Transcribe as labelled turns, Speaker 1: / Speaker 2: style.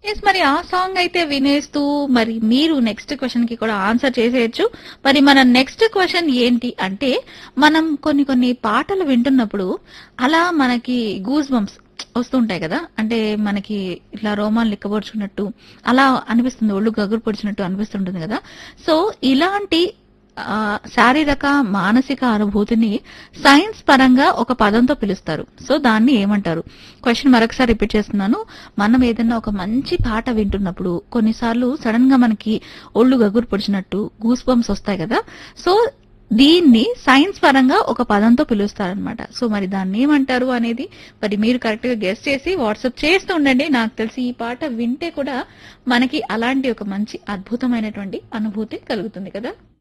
Speaker 1: yes మరి ఆ song అయితే వినేస్తూ మరి మీరు నెక్స్ట్ క్వశ్చన్ కి కూడా ఆన్సర్ చేసేయచ్చు మరి మన నెక్స్ట్ క్వశ్చన్ ఏంటి అంటే మనం కొన్ని కొన్ని పాటలు వింటున్నప్పుడు అలా మనకి గూస్ బంప్స్ వస్తుంటాయి కదా అంటే మనకి ఇట్లా రోమాలు లిక్కబొడుచుకున్నట్టు అలా అనిపిస్తుంది ఒళ్ళు గగురు పొడిచినట్టు అనిపిస్తుంటుంది కదా సో ఇలాంటి ఆ, శారీరక మానసిక అనుభూతిని సైన్స్ పరంగా ఒక పదంతో పిలుస్తారు సో దాన్ని ఏమంటారు క్వశ్చన్ మరొకసారి రిపీట్ చేస్తున్నాను మనం ఏదైనా ఒక మంచి పాట వింటున్నప్పుడు కొన్నిసార్లు సడన్ గా మనకి ఒళ్ళు గగురు పొడిచినట్టు గూస్ బంప్స్ వస్తాయి కదా సో దీన్ని సైన్స్ పరంగా ఒక పదంతో పిలుస్తారనమాట సో మరి దాన్ని ఏమంటారు అనేది మరి మీరు కరెక్ట్ గా గెస్ట్ చేసి వాట్సాప్ చేస్తూ ఉండండి నాకు తెలిసి ఈ పాట వింటే కూడా మనకి అలాంటి ఒక మంచి అద్భుతమైనటువంటి అనుభూతి కలుగుతుంది కదా